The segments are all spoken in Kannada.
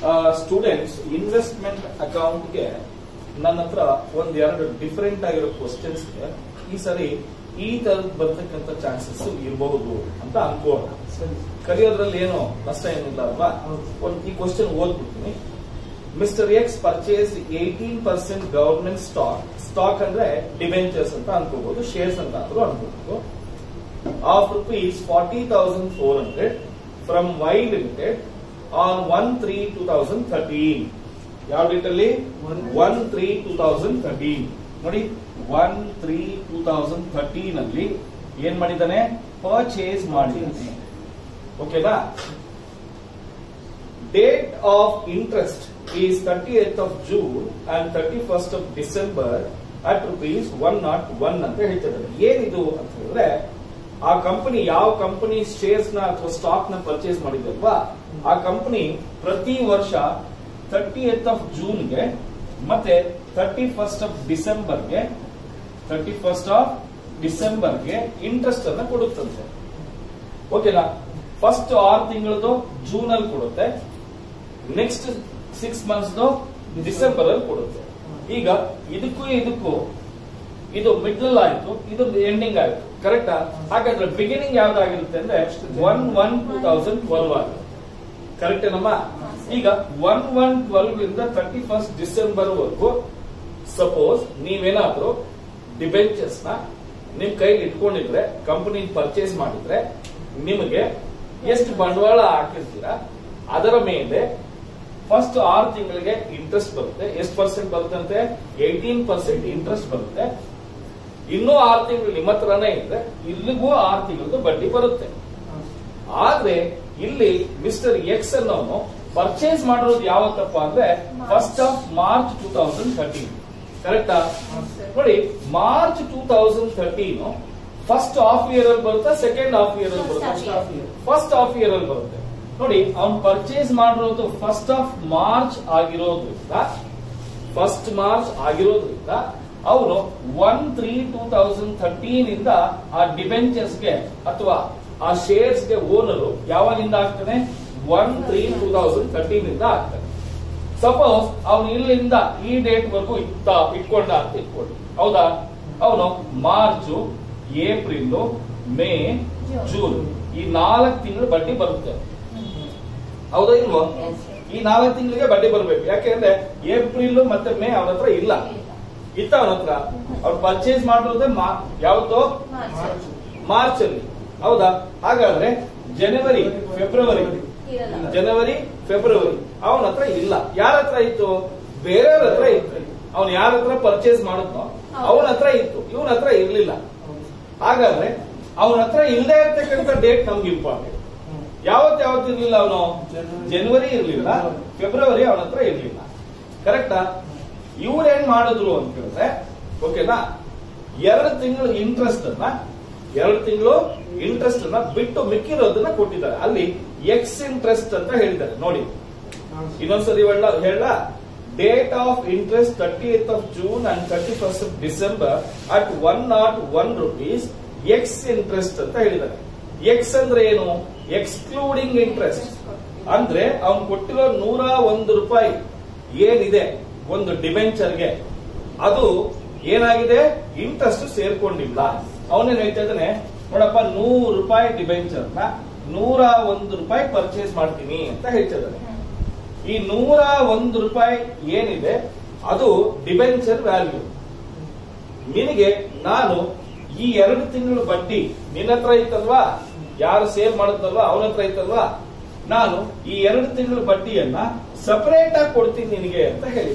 ಸ್ಟೂಡೆಂಟ್ಸ್ ಇನ್ವೆಸ್ಟ್ಮೆಂಟ್ ಅಕೌಂಟ್ಗೆ ನನ್ನ ಹತ್ರ ಒಂದ್ ಎರಡು ಡಿಫರೆಂಟ್ ಆಗಿರೋ ಕ್ವಶನ್ಸ್ಗೆ ಈ ಸರಿ ಈ ತರದ್ ಬರ್ತಕ್ಕಂಥ ಚಾನ್ಸಸ್ ಇರಬಹುದು ಅಂತ ಅನ್ಕೋಣ ಸರಿ ಕಲಿಯೋದ್ರಲ್ಲಿ ಏನು ನಷ್ಟ ಏನಿಲ್ಲ ಅಲ್ವಾ ಹೌದು. ಒಂದ್ ಈ ಕ್ವಶನ್ ಓದ್ಬಿಡ್ತೀನಿ mister X purchase eighteen percent government stock stock ಅಂದ್ರೆ ಡಿವೆಂಚರ್ಸ್ ಅಂತ ಅನ್ಕೋಬಹುದು ಶೇರ್ಸ್ ಅಂತ ಆದ್ರೂ ಅನ್ಕೋಬಹುದು of rupees forty thousand four hundred from Y limited on one three two thousand thirteen ಯಾವ ಡೇಟ್ ಅಲ್ಲಿ One- one three two thousand thirteen ನೋಡಿ one three two thousand thirteen ಅಲ್ಲಿ ಏನ್ ಮಾಡಿದ್ದಾನೆ ಪರ್ಚೇಸ್ ಮಾಡಿದ್ದಾನೆ ಓಕೆನಾ date of interest is thirtieth of June and thirty first of December at rupees one not one ಅಂತ ಹೇಳ್ತಿದ್ದಾರೆ ಏನಿದು ಅಂತ ಹೇಳಿದ್ರೆ ಆ ಕಂಪನಿ ಯಾವ ಕಂಪನಿ ಶೇರ್ಸ್ ನ ಅಥವಾ ಸ್ಟಾಕ್ ನ ಪರ್ಚೇಸ್ ಮಾಡಿದಲ್ವಾ ಆ ಕಂಪನಿ ಪ್ರತಿ ವರ್ಷ ತರ್ಟಿ ಏತ್ ಆಫ್ ಜೂನ್ಗೆ ಮತ್ತೆ ತರ್ಟಿ ಫಸ್ಟ್ ಆಫ್ ಡಿಸೆಂಬರ್ಗೆ ತರ್ಟಿ ಫಸ್ಟ್ ಆಫ್ ಡಿಸೆಂಬರ್ಗೆ ಇಂಟ್ರೆಸ್ಟ್ ಅನ್ನ ಕೊಡುತ್ತಂತೆ ಓಕೆನಾ ಫಸ್ಟ್ ಆರು ತಿಂಗಳದು ಜೂನ್ ಅಲ್ಲಿ ಕೊಡುತ್ತೆ ನೆಕ್ಸ್ಟ್ ಸಿಕ್ಸ್ ಮಂತ್ಸ್ ಡಿಸೆಂಬರ್ ಅಲ್ಲಿ ಕೊಡುತ್ತೆ ಈಗ ಇದಕ್ಕೂ ಇದಕ್ಕೂ ಇದು ಮಿಡ್ಲ್ ಆಯ್ತು ಇದು ಎಂಡಿಂಗ್ ಆಯ್ತು ಕರೆಕ್ಟಾ ಹಾಗಾದ್ರೆ ಬಿಗಿನಿಂಗ್ ಯಾವ್ದಾಗಿರುತ್ತೆ ಅಂದ್ರೆ one one two thousand twelve ಆಗುತ್ತೆ ಕರೆಕ್ಟ್ ಏನಮ್ಮ ಈಗ ಒನ್ ಒನ್ ಟ್ವೆಲ್ವ್ ಇಂದ ತರ್ಟಿ ಫಸ್ಟ್ ಡಿಸೆಂಬರ್ ವರೆಗೂ ಸಪೋಸ್ ನೀವೇನಾದ್ರೂ ಡಿಬೆಂಚರ್ಸ್ ನ ನಿಮ್ ಕೈಲಿ ಇಟ್ಕೊಂಡಿದ್ರೆ ಕಂಪನಿ ಪರ್ಚೇಸ್ ಮಾಡಿದ್ರೆ ನಿಮಗೆ ಎಷ್ಟು ಬಂಡವಾಳ ಹಾಕಿರ್ತೀರಾ ಅದರ ಮೇಲೆ ಫಸ್ಟ್ ಆರು ತಿಂಗಳಿಗೆ ಇಂಟ್ರೆಸ್ಟ್ ಬರುತ್ತೆ ಎಷ್ಟು ಪರ್ಸೆಂಟ್ ಬರುತ್ತಂತೆ ಏಯ್ಟೀನ್ ಪರ್ಸೆಂಟ್ ಇಂಟ್ರೆಸ್ಟ್ ಬರುತ್ತೆ ಇನ್ನೂ ಆರು ತಿಂಗಳು ನಿಮ್ಮ ಹತ್ರನೇ ಇದೆ ಇಲ್ಲಿಗೂ ಆರು ತಿಂಗಳದ್ದು ಬಡ್ಡಿ ಬರುತ್ತೆ ಆದ್ರೆ ಇಲ್ಲಿ ಮಿಸ್ಟರ್ ಎಕ್ಸ್ ಅನ್ನೋನು ಪರ್ಚೇಸ್ ಮಾಡಿರೋದು ಯಾವತ್ತಪ್ಪ ಅಂದ್ರೆ first of March two thousand thirteen ಕರೆಕ್ಟಾ ನೋಡಿ March two thousand thirteen first half year ಅಲ್ಲಿ ಬರುತ್ತಾ ಸೆಕೆಂಡ್ ಹಾಫ್ ಇಯರ್ ಅಲ್ಲಿ First half ಬರುತ್ತೆ half year. First half year ಅಲ್ಲಿ ಬರುತ್ತೆ ನೋಡಿ ಅವ್ನು ಪರ್ಚೇಸ್ ಮಾಡಿರೋದು ಫಸ್ಟ್ ಆಫ್ ಮಾರ್ಚ್ ಆಗಿರೋದ್ರಿಂದ ಫಸ್ಟ್ ಮಾರ್ಚ್ ಆಗಿರೋದ್ರಿಂದ ಅವನು one three two thousand thirteen ಇಂದ ಆ ಡಿಬೆಂಚರ್ಸ್ ಗೆ ಅಥವಾ ಆ ಶೇರ್ಸ್ ಗೆ ಓನರು ಯಾವಾಗಿಂದ ಆಗ್ತಾನೆ one three two thousand thirteen ಇಂದ ಆಗ್ತಾನೆ ಸಪೋಸ್ ಅವನು ಇಲ್ಲಿಂದ ಈ ಡೇಟ್ ವರೆಗೂ ಇತ್ತ ಇಟ್ಕೊಂಡ ಅಂತ ಇಟ್ಕೊಳ್ಳಿ ಹೌದಾ ಅವನು ಮಾರ್ಚ್ ಏಪ್ರಿಲ್ ಮೇ ಜೂನ್ ಈ ನಾಲ್ಕು ತಿಂಗಳು ಬಡ್ಡಿ ಬರುತ್ತೆ ಹೌದಾ ಇಲ್ವೋ ಈ ನಾಲ್ಕು ತಿಂಗಳಿಗೆ ಬಡ್ಡಿ ಬರಬೇಕು ಯಾಕೆಂದ್ರೆ ಏಪ್ರಿಲ್ ಮತ್ತೆ ಮೇ ಅವನ ಹತ್ರ ಇಲ್ಲ ಇತ್ತ ಅವನ ಹತ್ರ ಅವ್ರು ಪರ್ಚೇಸ್ ಮಾಡಿರೋದೇ ಮಾ- ಯಾವತ್ತೋ ಮಾರ್ಚ್ ಮಾರ್ಚ್ ಅಲ್ಲಿ ಹೌದಾ ಹಾಗಾದ್ರೆ ಜನವರಿ ಫೆಬ್ರವರಿ ಇರಲ್ಲ ಜನವರಿ ಫೆಬ್ರವರಿ ಅವನ ಹತ್ರ ಇಲ್ಲ ಯಾರ ಹತ್ರ ಇತ್ತು ಬೇರೆಯವ್ರ ಹತ್ರ ಇತ್ತು ಅವನು ಯಾರ ಹತ್ರ ಪರ್ಚೇಸ್ ಮಾಡಿದ್ನೋ ಅವನ ಹತ್ರ ಇತ್ತು ಇವನ ಹತ್ರ ಇರ್ಲಿಲ್ಲ ಹಾಗಾದ್ರೆ ಅವನ ಹತ್ರ ಇಲ್ಲದೆ ಇರ್ತಕ್ಕಂಥ ಡೇಟ್ ನಮ್ಗೆ ಇಂಪಾರ್ಟೆಂಟ್ ಯಾವತ್ ಯಾವತ್ ಇರ್ಲಿಲ್ಲ ಅವನು ಜನವರಿ. ಜನವರಿ ಇರ್ಲಿಲ್ಲ ಫೆಬ್ರವರಿ ಅವನ ಹತ್ರ ಇರ್ಲಿಲ್ಲ ಕರೆಕ್ಟಾ ಇವ್ರು ಏನ್ ಮಾಡಿದ್ರು ಅಂತ ಹೇಳಿದ್ರೆ ಓಕೆನಾ ಎರಡು ತಿಂಗಳು ಇಂಟ್ರೆಸ್ಟ್ ಅನ್ನ ಎರಡು ತಿಂಗಳು ಇಂಟ್ರೆಸ್ಟ್ ಅನ್ನ ಬಿಟ್ಟು ಮಿಕ್ಕಿರೋದನ್ನ ಕೊಟ್ಟಿದ್ದಾರೆ ಅಲ್ಲಿ ಎಕ್ಸ್ ಇಂಟ್ರೆಸ್ಟ್ ಅಂತ ಹೇಳಿದ್ದಾರೆ ನೋಡಿ ಇನ್ನೊಂದ್ಸರಿ ಹೇಳ ಹೇಳ date of interest thirtieth of June and thirty first of December at one not one rupees X interest ಅಂತ ಹೇಳಿದ್ದಾರೆ ಎಕ್ಸ್ ಅಂದ್ರೆ ಏನು ಎಕ್ಸ್ಕ್ಲೂಡಿಂಗ್ ಇಂಟ್ರೆಸ್ಟ್ ಅಂದ್ರೆ ಅವ್ನು ಕೊಟ್ಟಿರೋ ನೂರ ಒಂದು ರೂಪಾಯಿ ಏನಿದೆ ಒಂದು ಡಿಬೆಂಚರ್ಗೆ ಅದು ಏನಾಗಿದೆ ಇಂಟ್ರೆಸ್ಟ್ ಸೇರ್ಕೊಂಡಿಲ್ಲ ಅವನೇನ್ ಹೇಳ್ತಾ ಇದ್ದಾನೆ ನೋಡಪ್ಪ ನೂರು ರೂಪಾಯಿ ಡಿಬೆಂಚರ್ ನ ನೂರ ಒಂದು ರೂಪಾಯಿ ಪರ್ಚೇಸ್ ಮಾಡ್ತೀನಿ ಅಂತ ಹೇಳ್ತಾ ಇದ್ದಾನೆ ಈ ನೂರ ಒಂದು ರೂಪಾಯಿ ಏನಿದೆ ಅದು ಡಿಬೆಂಚರ್ ವ್ಯಾಲ್ಯೂ ನಿನಗೆ ನಾನು ಈ ಎರಡು ತಿಂಗಳು ಬಡ್ಡಿ ನಿನ್ನ ಹತ್ರ ಇತ್ತಲ್ವಾ ಯಾರು ಸೇಲ್ ಮಾಡುತ್ತಲ್ವಾ ಅವನ ಹತ್ರ ಇತ್ತಲ್ವಾ ನಾನು ಈ ಎರಡು ತಿಂಗಳ ಬಡ್ಡಿಯನ್ನ ಸಪರೇಟ್ ಆಗಿ ಕೊಡ್ತೀನಿ ನಿನಗೆ ಅಂತ ಹೇಳಿದ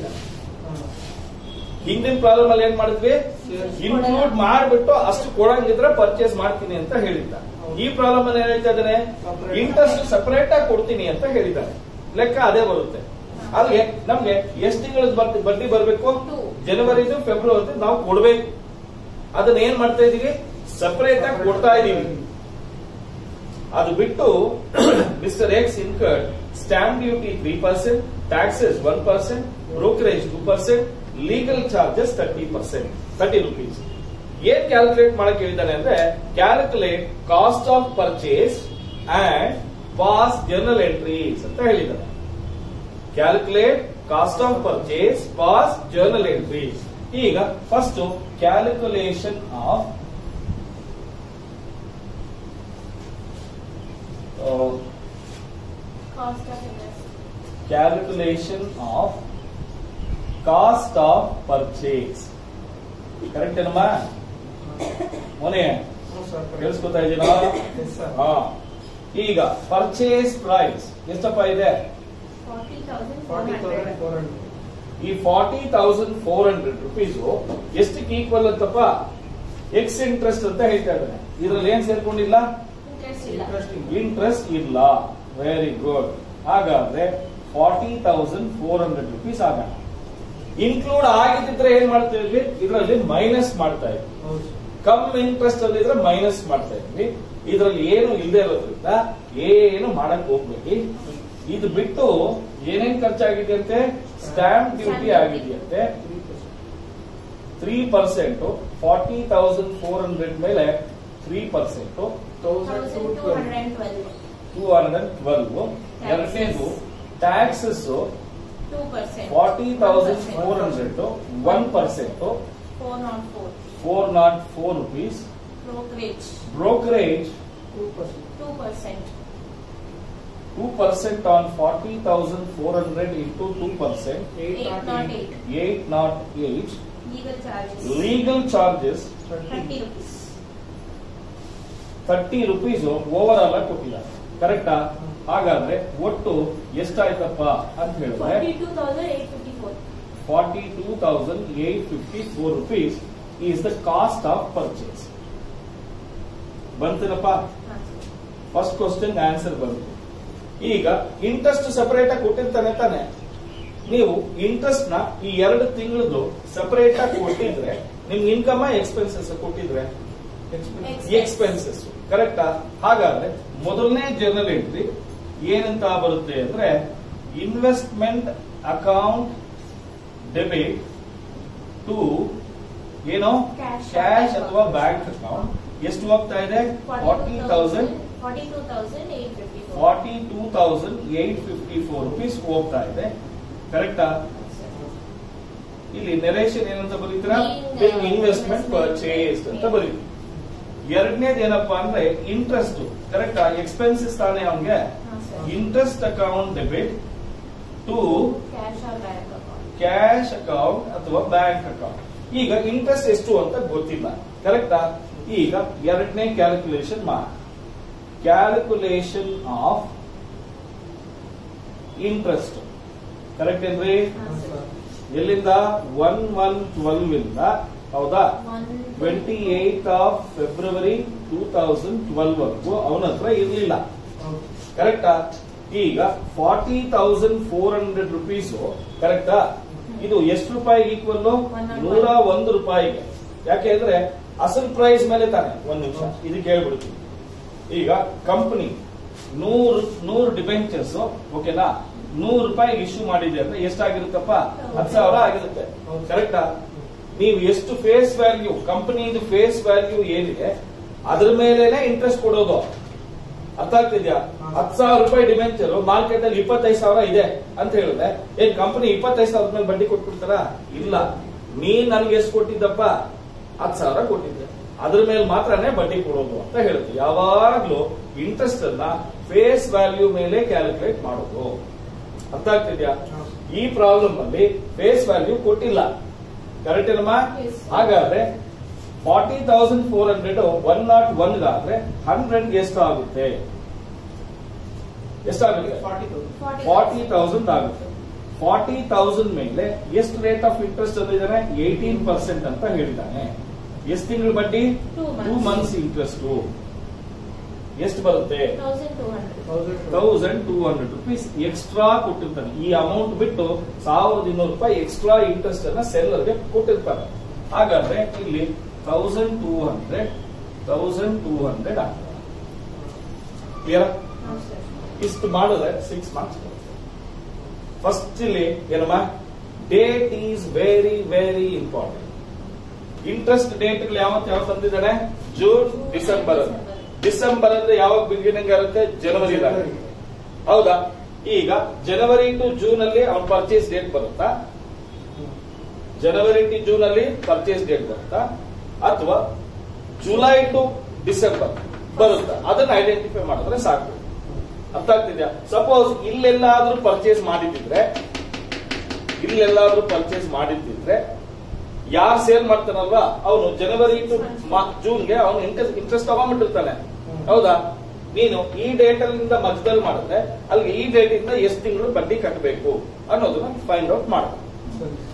ಹಿಂದಿನ ಪ್ರಾಬ್ಲಮ್ ಅಲ್ಲಿ ಏನ್ ಮಾಡಿದ್ವಿ ಇನ್ಕ್ಲೂಡ್ ಮಾಡ್ಬಿಟ್ಟು ಅಷ್ಟು ಕೊಡಂಗಿದ್ರೆ ಪರ್ಚೇಸ್ ಮಾಡ್ತೀನಿ ಅಂತ ಹೇಳಿದ್ದ ಈ ಪ್ರಾಬ್ಲಮ್ ಅಲ್ಲಿ ಏನ್ ಹೇಳ್ತಾ ಇದ್ದಾನೆ Separate. ಇಂಟ್ರೆಸ್ಟ್ ಸಪರೇಟ್ ಆಗಿ ಕೊಡ್ತೀನಿ ಅಂತ ಹೇಳಿದ್ದಾನೆ ಲೆಕ್ಕ ಅದೇ ಬರುತ್ತೆ ಅಲ್ಲಿಗೆ ನಮ್ಗೆ ಎಷ್ಟು ತಿಂಗಳದ ಬರ್ತಿ ಬಡ್ಡಿ ಬರ್ಬೇಕು Two. ಜನವರಿದು ಫೆಬ್ರವರಿ ನಾವು ಕೊಡ್ಬೇಕು ಅದನ್ನ ಏನ್ ಮಾಡ್ತಾ ಇದೀವಿ ಸಪರೇಟ್ ಆಗಿ ಕೊಡ್ತಾ ಇದೀವಿ ಅದು ಬಿಟ್ಟು mister X incurred stamp duty three percent taxes one percent brokerage two percent legal charges thirty percent thirty rupees ಏನ್ ಕ್ಯಾಲ್ಕುಲೇಟ್ ಮಾಡಕ್ ಹೇಳಿದ್ದಾನೆ ಅಂದ್ರೆ calculate cost of purchase and pass journal entries ಅಂತ ಹೇಳಿದ್ದಾನೆ calculate cost of purchase pass journal entry ಈಗ first calculation of Cost of investment. Calculation of cost of purchase correct ಏನಮ್ಮ ಮೊನೆ ಕೇಳಿಸ್ಕೊತಾ ಇದೀನಾ ಹಾ ಈಗ ಪರ್ಚೇಸ್ ಪ್ರೈಸ್ ಎಷ್ಟಪ್ಪ ಇದೆ Forty thousand four hundred. ಈ forty thousand four hundred rupees ಎಷ್ಟಕ್ಕೆ ಈಕ್ವಲ್ ಅಂತಪ್ಪ ಎಕ್ಸ್ ಇಂಟ್ರೆಸ್ಟ್ ಅಂತ ಹೇಳ್ತಾ ಇದ್ದಾನೆ ಇದ್ರಲ್ಲಿ ಏನ್ ಸೇರ್ಕೊಂಡಿಲ್ಲ Interest ಇಲ್ಲ. ಇಂಟ್ರೆಸ್ಟ್ ಇಲ್ಲ ವೆರಿ ಗುಡ್ ಹಾಗಾದ್ರೆ forty thousand four hundred rupees ಆಗ ಇನ್ಕ್ಲೂಡ್ ಆಗಿದ್ದಿದ್ರೆ ಏನ್ ಮಾಡ್ತಾ ಇದ್ವಿ ಇದರಲ್ಲಿ ಮೈನಸ್ ಮಾಡ್ತಾ ಇದ್ವಿ ಕಮ್ ಇಂಟ್ರೆಸ್ಟ್ ಅಲ್ಲಿ ಇದ್ರೆ ಮೈನಸ್ ಮಾಡ್ತಾ ಇದ್ವಿ ಇದರಲ್ಲಿ ಏನು ಇಲ್ಲದೆ ಇರೋದ್ರಿಂದ ಏನು ಮಾಡಕ್ ಹೋಗ್ಬೇಡಿ ಇದು ಬಿಟ್ಟು ಏನೇನ್ ಖರ್ಚಾಗಿದೆಯಂತೆ ಸ್ಟಾಂಪ್ ಡ್ಯೂಟಿ ಆಗಿದೆಯಂತೆ three percent forty thousand four hundred ಮೇಲೆ three percent Thousand two hundred and twelve. Two hundred twelve ಎರಡನೇದು taxes Two percent. Forty thousand four hundred one percent Four not four. Four not four rupees Brokerage. Brokerage Two percent. Two percent on forty thousand four hundred into two percent Eight not eight. Eight not eight Legal charges. Legal charges Thirty rupees. Thirty rupees over overall ಆಗಿ ಕೊಟ್ಟಿದ್ದಾರೆ ಕರೆಕ್ಟಾ ಹಾಗಾದ್ರೆ ಒಟ್ಟು ಎಷ್ಟಾಯ್ತಪ್ಪ ಅಂತ ಹೇಳಿದ್ರೆ Forty-two thousand eight fifty-four. Forty two thousand eight fifty four rupees is the cost of purchase ಬಂತನಪ್ಪ ಹಾ, sir. ಫಸ್ಟ್ ಕ್ವಶನ್ ಆನ್ಸರ್ ಬಂತು ಈಗ ಇಂಟ್ರೆಸ್ಟ್ ಸಪರೇಟ್ ಆಗಿ ಕೊಟ್ಟಿರ್ತಾನೆ ತಾನೆ ನೀವು ಇಂಟ್ರೆಸ್ಟ್ ನ ಈ ಎರಡು ತಿಂಗಳದ್ದು ಸಪರೇಟ್ ಆಗಿ ಕೊಟ್ಟಿದ್ರೆ ನಿಮ್ಗೆ ಇನ್ಕಮ್ ಎಕ್ಸ್ಪೆನ್ಸಸ್ ಕೊಟ್ಟಿದ್ರೆ ಎಕ್ಸ್ಪೆನ್ಸಸ್ ಕರೆಕ್ಟಾ ಹಾಗಾದ್ರೆ ಮೊದಲನೇ ಜರ್ನಲ್ ಎಂಟ್ರಿ ಏನಂತ ಬರುತ್ತೆ ಅಂದ್ರೆ ಇನ್ವೆಸ್ಟ್ಮೆಂಟ್ ಅಕೌಂಟ್ ಡೆಬಿಟ್ ಟು ಏನೋ Cash. ಕ್ಯಾಶ್ ಅಥವಾ ಬ್ಯಾಂಕ್ ಅಕೌಂಟ್ ಎಷ್ಟು ಹೋಗ್ತಾ ಇದೆ forty thousand Forty-two thousand eight fifty-four. Forty two thousand eight fifty four rupees ಹೋಗ್ತಾ ಇದೆ ಕರೆಕ್ಟಾ ಇಲ್ಲಿ ನೆರೇಷನ್ ಏನಂತ ಬರೀತೀರಾ Being, uh, investment investment purchase ಅಂತ made. ಬರೀತೀವಿ ಎರಡನೇದು ಏನಪ್ಪಾ ಅಂದ್ರೆ ಇಂಟ್ರೆಸ್ಟ್ ಕರೆಕ್ಟಾ ಎಕ್ಸ್ಪೆನ್ಸಸ್ ತಾನೇ ಅವನ್ಗೆ ಹಾ, sir. Interest account debit to Cash or bank account. Cash account ಅಥವಾ ಬ್ಯಾಂಕ್ ಅಕೌಂಟ್ ಈಗ ಇಂಟ್ರೆಸ್ಟ್ ಎಷ್ಟು ಅಂತ ಗೊತ್ತಿಲ್ಲ ಕರೆಕ್ಟಾ ಈಗ ಎರಡನೇ ಕ್ಯಾಲ್ಕುಲೇಷನ್ ಮಾಡಿ ಕ್ಯಾಲ್ಕುಲೇಷನ್ ಆಫ್ ಇಂಟ್ರೆಸ್ಟ್ ಕರೆಕ್ಟ್ ಏನ್ರಿ ಹಾ, sir. ಎಲ್ಲಿಂದ ಒನ್ ಒನ್ ಟ್ವೆಲ್ವ್ ಇಂದ ಹೌದಾ One. Twenty eight of February two thousand twelve ವರೆಗೂ ಅವನ ಹತ್ರ ಇರ್ಲಿಲ್ಲ ಕರೆಕ್ಟಾ ಈಗ forty thousand four hundred rupees ಕರೆಕ್ಟಾ ಇದು ಎಷ್ಟು ರೂಪಾಯಿ ಈಕ್ವಲ್ One not ನೂರ ಒಂದು ರೂಪಾಯಿಗೆ ಯಾಕೆಂದ್ರೆ ಅಸಲ್ ಪ್ರೈಸ್ ಮೇಲೆ ತಾನೆ ಒಂದ್ ನಿಮಿಷ ಇದಕ್ಕೆ ಹೇಳ್ಬಿಡ್ತೀನಿ ಈಗ ಕಂಪನಿ ನೂರು ನೂರು ಡಿಬೆಂಚರ್ಸ್ ಓಕೆನಾ ನೂರು ರೂಪಾಯಿ ಇಶ್ಯೂ ಮಾಡಿದೆ ಅಂದ್ರೆ ಎಷ್ಟಾಗಿರುತ್ತಪ್ಪ ಹತ್ತು ಸಾವಿರ ಆಗಿರುತ್ತೆ ಹೌದು. ಕರೆಕ್ಟಾ ನೀವು ಎಷ್ಟು ಫೇಸ್ ವ್ಯಾಲ್ಯೂ ಕಂಪನಿದು ಫೇಸ್ ವ್ಯಾಲ್ಯೂ ಏನಿದೆ ಅದ್ರ ಮೇಲೆನೆ ಇಂಟ್ರೆಸ್ಟ್ ಕೊಡೋದು ಅರ್ಥ ಆಗ್ತಿದ್ಯಾ ಹಾ. ಹತ್ತು ಸಾವಿರ ರೂಪಾಯಿ ಡಿಮೆಂಚರ್ ಮಾರ್ಕೆಟ್ ಅಲ್ಲಿ ಇಪ್ಪತ್ತೈದು ಸಾವಿರ ಇದೆ ಅಂತ ಹೇಳಿದ್ರೆ ಏನ್ ಕಂಪನಿ ಇಪ್ಪತ್ತೈದು ಸಾವಿರ ಮೇಲೆ ಬಡ್ಡಿ ಕೊಟ್ಬಿಡ್ತಾರ ಇಲ್ಲ ನೀನ್ ನನ್ಗೆ ಎಷ್ಟು ಕೊಟ್ಟಿದ್ದಪ್ಪ ಹತ್ತು ಸಾವಿರ ಕೊಟ್ಟಿದ್ದೆ ಅದ್ರ ಮೇಲೆ ಮಾತ್ರನೇ ಬಡ್ಡಿ ಕೊಡೋದು ಅಂತ ಹೇಳುದು ಯಾವಾಗ್ಲೂ ಇಂಟ್ರೆಸ್ಟ್ ಅನ್ನ ಫೇಸ್ ವ್ಯಾಲ್ಯೂ ಮೇಲೆ ಕ್ಯಾಲ್ಕುಲೇಟ್ ಮಾಡೋದು ಅರ್ಥ ಆಗ್ತಿದ್ಯಾ ಈ ಪ್ರಾಬ್ಲಮ್ ಅಲ್ಲಿ ಫೇಸ್ ವ್ಯಾಲ್ಯೂ ಕೊಟ್ಟಿಲ್ಲ ಕರೆಕ್ಟ್ ಏನಮ್ಮ Yes. ಹಾಗಾದ್ರೆ forty thousand four hundred one not ಒನ್ಗಾದ್ರೆ ಹಂಡ್ರೆಡ್ ಎಷ್ಟು ಆಗುತ್ತೆ ಎಷ್ಟಾಗುತ್ತೆ ಫಾರ್ಟಿ ತೌಸಂಡ್ ಆಗುತ್ತೆ ಫಾರ್ಟಿ ತೌಸಂಡ್ ಮೇಲೆ ಎಷ್ಟು ರೇಟ್ ಆಫ್ ಇಂಟ್ರೆಸ್ಟ್ ಅಂದಿದ್ದಾನೆ ಏಯ್ಟೀನ್ ಪರ್ಸೆಂಟ್ ಅಂತ ಹೇಳಿದ್ದಾನೆ ಎಷ್ಟು ತಿಂಗಳು ಬಡ್ಡಿ Two months. Two months interest ಎಷ್ಟು ಬರುತ್ತೆ Thousand two hundred. Thousand two hundred rupees extra ಕೊಟ್ಟಿರ್ತಾನೆ ಈ ಅಮೌಂಟ್ ಬಿಟ್ಟು ಸಾವಿರದ ಇನ್ನೂರು ರೂಪಾಯಿ ಎಕ್ಸ್ಟ್ರಾ ಇಂಟ್ರೆಸ್ಟ್ ಅನ್ನ ಸೆಲ್ಲರ್ಗೆ ಕೊಟ್ಟಿರ್ತಾರೆ ಹಾಗಾದ್ರೆ ಇಲ್ಲಿ thousand two hundred thousand two hundred ಆಗ್ತದೆ ಕ್ಲಿಯರ್ ಹಾ, sir. ಇಷ್ಟು ಮಾಡಿದ್ರೆ ಸಿಕ್ಸ್ ಮಾರ್ಕ್ಸ್ ಫಸ್ಟ್ ಇಲ್ಲಿ ಏನಮ್ಮ date is very very important interest date ಯಾವತ್ತು ಯಾವತ್ತು ತಂದಿದ್ದಾನೆ ಜೂನ್ ಡಿಸೆಂಬರ್ ಅಲ್ಲಿ ಡಿಸೆಂಬರ್ ಅಂದ್ರೆ ಯಾವಾಗ ಬಿಗಿನಿಂಗ್ ಆಗುತ್ತೆ ಜನವರಿ ಹೌದಾ ಈಗ ಜನವರಿ ಟು ಜೂನ್ ಅಲ್ಲಿ ಅವನ ಪರ್ಚೇಸ್ ಡೇಟ್ ಬರುತ್ತಾ ಜನವರಿ ಟು ಜೂನ್ ಅಲ್ಲಿ ಪರ್ಚೇಸ್ ಡೇಟ್ ಬರುತ್ತಾ ಅಥವಾ ಜುಲೈ ಟು ಡಿಸೆಂಬರ್ ಬರುತ್ತಾ ಅದನ್ನ ಐಡೆಂಟಿಫೈ ಮಾಡಿದ್ರೆ ಸಾಕು ಅರ್ಥ ಆಗ್ತಿದ್ಯಾ ಸಪೋಸ್ ಇಲ್ಲೆಲ್ಲಾದ್ರೂ ಪರ್ಚೇಸ್ ಮಾಡಿದ್ರೆ ಇಲ್ಲೆಲ್ಲಾದ್ರೂ ಪರ್ಚೇಸ್ ಮಾಡಿದ್ರೆ ಯಾರು ಸೇಲ್ ಮಾಡ್ತಾನಲ್ವಾ ಅವನು ಜನವರಿ ಟು ಜೂನ್ಗೆ ಅವನು ಇಂಟ್ರೆಸ್ಟ್ ಇಂಟ್ರೆಸ್ಟ್ ತಗೊಂಡ್ಬಿಟ್ಟಿರ್ತಾನೆ ಹೌದಾ ನೀನು ಈ ಡೇಟ್ ಅಲ್ಲಿಂದ ಮಧ್ಯದಲ್ಲಿ ಮಾಡಿದ್ರೆ ಅಲ್ಲಿ ಈ ಡೇಟ್ ಇಂದ ಎಷ್ಟು ತಿಂಗಳು ಬಡ್ಡಿ ಕಟ್ಟಬೇಕು ಅನ್ನೋದನ್ನ ಫೈಂಡ್ ಔಟ್ ಮಾಡ ಸರಿ